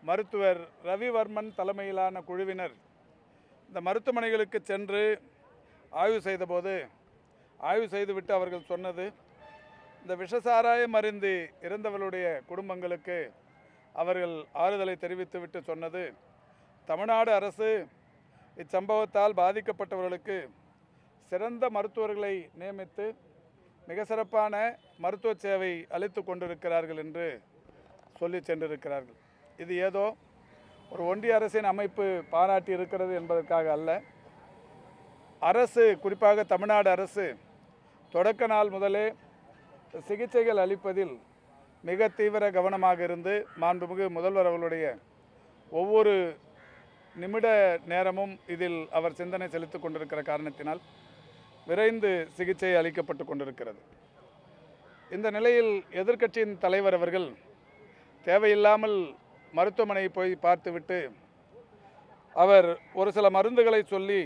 மருத்துவர் ரவிவர்மன் தலைமையிலான குழுவினர் இந்த மருத்துவமனைகளுக்கு சென்று ஆய்வு செய்தபோது ஆய்வு செய்துவிட்டு அவர்கள் சொன்னது இந்த விஷசாராய மருந்து இறந்தவர்களுடைய குடும்பங்களுக்கு அவர்கள் ஆறுதலை தெரிவித்துவிட்டு சொன்னது தமிழ்நாடு அரசு இச்சம்பவத்தால் பாதிக்கப்பட்டவர்களுக்கு சிறந்த மருத்துவர்களை நியமித்து மிக சிறப்பான மருத்துவ சேவை அளித்து கொண்டிருக்கிறார்கள் என்று சொல்லி சென்றிருக்கிறார்கள் இது ஏதோ ஒரு ஒன்றிய அரசின் அமைப்பு பாராட்டி இருக்கிறது என்பதற்காக அல்ல அரசு குறிப்பாக தமிழ்நாடு அரசு தொடக்க நாள் முதலே சிகிச்சைகள் அளிப்பதில் மிக தீவிர கவனமாக இருந்து மாண்புமிகு முதல்வர் அவர்களுடைய ஒவ்வொரு நிமிட நேரமும் இதில் அவர் சிந்தனை செலுத்திக் கொண்டிருக்கிற காரணத்தினால் விரைந்து சிகிச்சை அளிக்கப்பட்டு கொண்டிருக்கிறது இந்த நிலையில் எதிர்க்கட்சியின் தலைவர் அவர்கள் தேவையில்லாமல் மருத்துவமனை போய் பார்த்துவிட்டு அவர் ஒரு சில மருந்துகளை சொல்லி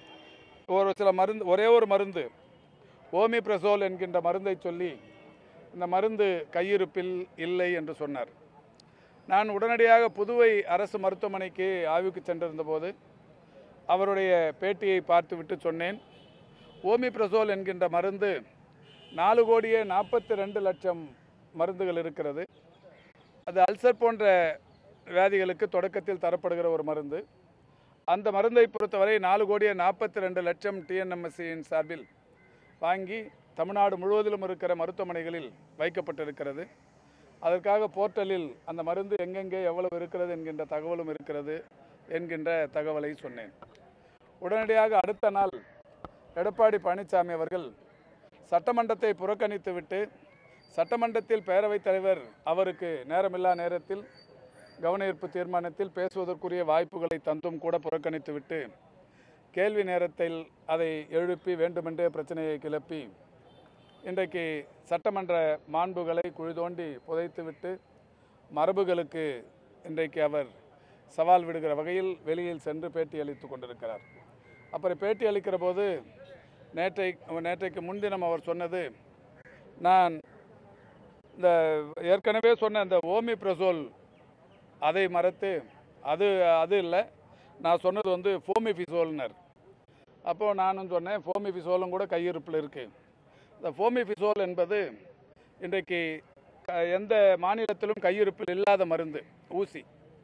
ஒரு சில மருந்து ஒரே ஒரு மருந்து ஓமிப்ரசோல் என்கின்ற மருந்தை சொல்லி இந்த மருந்து கையிருப்பில் இல்லை என்று சொன்னார் நான் உடனடியாக புதுவை அரசு மருத்துவமனைக்கு ஆய்வுக்கு சென்றிருந்தபோது அவருடைய பேட்டியை பார்த்துவிட்டு சொன்னேன் ஓமிப்ரசோல் என்கின்ற மருந்து நாலு கோடியே நாற்பத்தி ரெண்டு லட்சம் மருந்துகள் இருக்கிறது அது அல்சர் போன்ற வியாதிகளுக்கு தொடக்கத்தில் தரப்படுகிற ஒரு மருந்து அந்த மருந்தை பொறுத்தவரை நாலு கோடியே நாற்பத்தி ரெண்டு லட்சம் டிஎன்எம்எஸ்சியின் சார்பில் வாங்கி தமிழ்நாடு முழுவதிலும் இருக்கிற மருத்துவமனைகளில் வைக்கப்பட்டிருக்கிறது அதற்காக போர்ட்டலில் அந்த மருந்து எங்கெங்கே எவ்வளவு இருக்கிறது என்கின்ற தகவலும் இருக்கிறது என்கின்ற தகவலை சொன்னேன் உடனடியாக அடுத்த நாள் எடப்பாடி பழனிசாமி அவர்கள் சட்டமன்றத்தை புறக்கணித்துவிட்டு சட்டமன்றத்தில் பேரவைத் தலைவர் அவருக்கு நேரமில்லா நேரத்தில் கவனஈர்ப்பு தீர்மானத்தில் பேசுவதற்குரிய வாய்ப்புகளை தந்தும் கூட புறக்கணித்துவிட்டு கேள்வி நேரத்தில் அதை எழுப்பி வேண்டுமென்றே பிரச்சனையை கிளப்பி இன்றைக்கு சட்டமன்ற மாண்புகளை குழி தோண்டி புதைத்துவிட்டு மரபுகளுக்கு இன்றைக்கு அவர் சவால் விடுகிற வகையில் வெளியில் சென்று பேட்டி அளித்து கொண்டிருக்கிறார் அப்புறம் பேட்டி அளிக்கிற போது நேற்றை நேற்றைக்கு முன்தினம் அவர் சொன்னது நான் இந்த ஏற்கனவே சொன்ன அந்த ஓமிப்ரசோல் அதை மறத்து அது அது இல்லை நான் சொன்னது வந்து ஃபோமிஃபிசோல்னர் அப்போது நானும் சொன்னேன் ஃபோமிஃபிசோலும் கூட கையிருப்பில் இருக்குது இந்த ஃபோமிஃபிசோல் என்பது இன்றைக்கு க- எந்த மாநிலத்திலும் கையிருப்பில் இல்லாத மருந்து ஊசி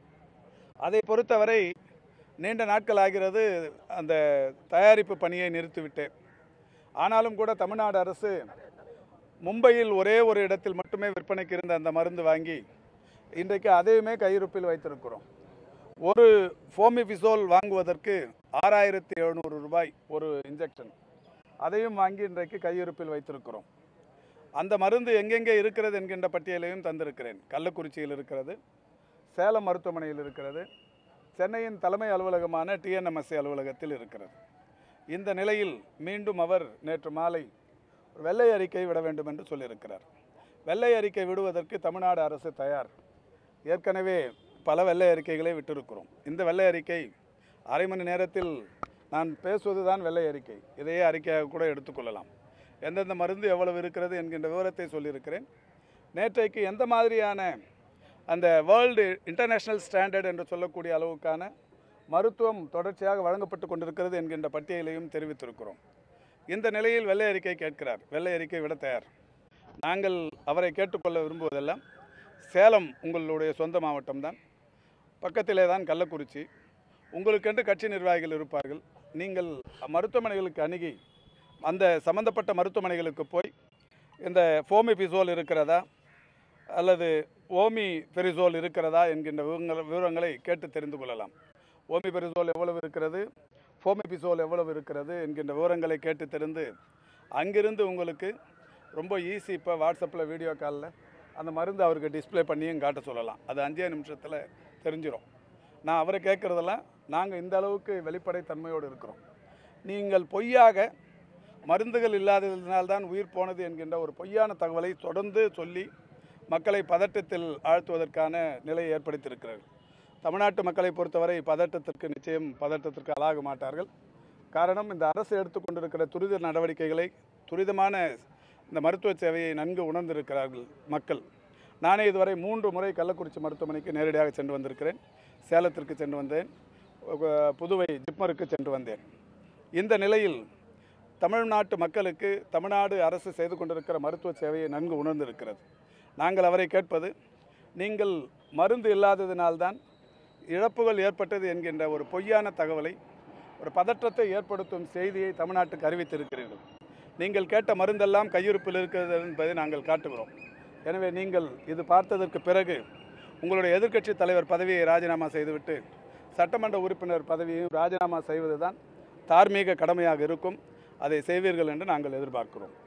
அதை பொறுத்தவரை நீண்ட நாட்கள் ஆகிறது அந்த தயாரிப்பு பணியை நிறுத்திவிட்டேன் ஆனாலும் கூட தமிழ்நாடு அரசு மும்பையில் ஒரே ஒரு இடத்தில் மட்டுமே விற்பனைக்கு இருந்த அந்த மருந்து வாங்கி இன்றைக்கு அதையுமே கையிருப்பில் வைத்திருக்கிறோம் ஒரு ஃபோமிஃபிசோல் வாங்குவதற்கு ஆறாயிரத்தி எழுநூறு ரூபாய் ஒரு இன்ஜெக்ஷன் அதையும் வாங்கி இன்றைக்கு கையிருப்பில் வைத்திருக்கிறோம் அந்த மருந்து எங்கெங்கே இருக்கிறது என்கின்ற பட்டியலையும் தந்திருக்கிறேன் கள்ளக்குறிச்சியில் இருக்கிறது சேலம் மருத்துவமனையில் இருக்கிறது சென்னையின் தலைமை அலுவலகமான டிஎன்எம்எஸ்சி அலுவலகத்தில் இருக்கிறது இந்த நிலையில் மீண்டும் அவர் நேற்று மாலை ஒரு வெள்ளை அறிக்கை விட வேண்டும் என்று சொல்லியிருக்கிறார் வெள்ளை அறிக்கை விடுவதற்கு தமிழ்நாடு அரசு தயார் ஏற்கனவே பல வெள்ளை அறிக்கைகளை விட்டிருக்கிறோம் இந்த வெள்ளை அறிக்கை அரை மணி நேரத்தில் நான் பேசுவது தான் வெள்ளை அறிக்கை இதையே அறிக்கையாக கூட எடுத்துக்கொள்ளலாம் எந்தெந்த மருந்து எவ்வளவு இருக்கிறது என்கின்ற விவரத்தை சொல்லியிருக்கிறேன் நேற்றைக்கு எந்த மாதிரியான அந்த வேர்ல்டு இன்டர்நேஷ்னல் ஸ்டாண்டர்ட் என்று சொல்லக்கூடிய அளவுக்கான மருத்துவம் தொடர்ச்சியாக வழங்கப்பட்டு கொண்டிருக்கிறது என்கின்ற பட்டியலையும் தெரிவித்திருக்கிறோம் இந்த நிலையில் வெள்ளை அறிக்கை கேட்கிறார் வெள்ளை அறிக்கை விட தயார் நாங்கள் அவரை கேட்டுக்கொள்ள விரும்புவதெல்லாம் சேலம் உங்களுடைய சொந்த மாவட்டம்தான் பக்கத்திலே தான் கள்ளக்குறிச்சி உங்களுக்கென்று கட்சி நிர்வாகிகள் இருப்பார்கள் நீங்கள் மருத்துவமனைகளுக்கு அணுகி அந்த சம்பந்தப்பட்ட மருத்துவமனைகளுக்கு போய் இந்த ஃபோமிபிசோல் இருக்கிறதா அல்லது ஓமி பெரிசோல் இருக்கிறதா என்கின்ற விவரங்கள் விவரங்களை கேட்டு தெரிந்து கொள்ளலாம் ஓமி பெரிசோல் எவ்வளவு இருக்கிறது ஃபோமிபிசோல் எவ்வளவு இருக்கிறது என்கின்ற விவரங்களை கேட்டு தெரிந்து அங்கிருந்து உங்களுக்கு ரொம்ப ஈஸி இப்போ வாட்ஸ்அப்பில் வீடியோ காலில் அந்த மருந்து அவருக்கு டிஸ்ப்ளே பண்ணியும் காட்ட சொல்லலாம் அது அஞ்சே நிமிஷத்தில் தெரிஞ்சிடும் நான் அவரை கேட்குறதெல்லாம் நாங்கள் இந்த அளவுக்கு வெளிப்படைத்தன்மையோடு இருக்கிறோம் நீங்கள் பொய்யாக மருந்துகள் இல்லாததினால்தான் உயிர் போனது என்கின்ற ஒரு பொய்யான தகவலை தொடர்ந்து சொல்லி மக்களை பதட்டத்தில் ஆழ்த்துவதற்கான நிலையை ஏற்படுத்தியிருக்கிறார்கள் தமிழ்நாட்டு மக்களை பொறுத்தவரை பதட்டத்திற்கு நிச்சயம் பதட்டத்திற்கு ஆளாக மாட்டார்கள் காரணம் இந்த அரசு எடுத்துக்கொண்டிருக்கிற துரித நடவடிக்கைகளை துரிதமான இந்த மருத்துவ சேவையை நன்கு உணர்ந்திருக்கிறார்கள் மக்கள் நானே இதுவரை மூன்று முறை கள்ளக்குறிச்சி மருத்துவமனைக்கு நேரடியாக சென்று வந்திருக்கிறேன் சேலத்திற்கு சென்று வந்தேன் உ- புதுவை ஜிப்மருக்கு சென்று வந்தேன் இந்த நிலையில் தமிழ்நாட்டு மக்களுக்கு தமிழ்நாடு அரசு செய்து கொண்டிருக்கிற மருத்துவ சேவையை நன்கு உணர்ந்திருக்கிறது நாங்கள் அவரை கேட்பது நீங்கள் மருந்து இல்லாததினால்தான் இழப்புகள் ஏற்பட்டது என்கின்ற ஒரு பொய்யான தகவலை ஒரு பதற்றத்தை ஏற்படுத்தும் செய்தியை தமிழ்நாட்டுக்கு அறிவித்திருக்கிறீர்கள் நீங்கள் கேட்ட மருந்தெல்லாம் கையிருப்பில் இருக்கிறது என்பதை நாங்கள் காட்டுகிறோம் எனவே நீங்கள் இது பார்த்ததற்கு பிறகு உங்களுடைய எதிர்க்கட்சி தலைவர் பதவியை ராஜினாமா செய்துவிட்டு சட்டமன்ற உறுப்பினர் பதவியையும் ராஜினாமா செய்வதுதான் தார்மீக கடமையாக இருக்கும் அதை செய்வீர்கள் என்று நாங்கள் எதிர்பார்க்கிறோம்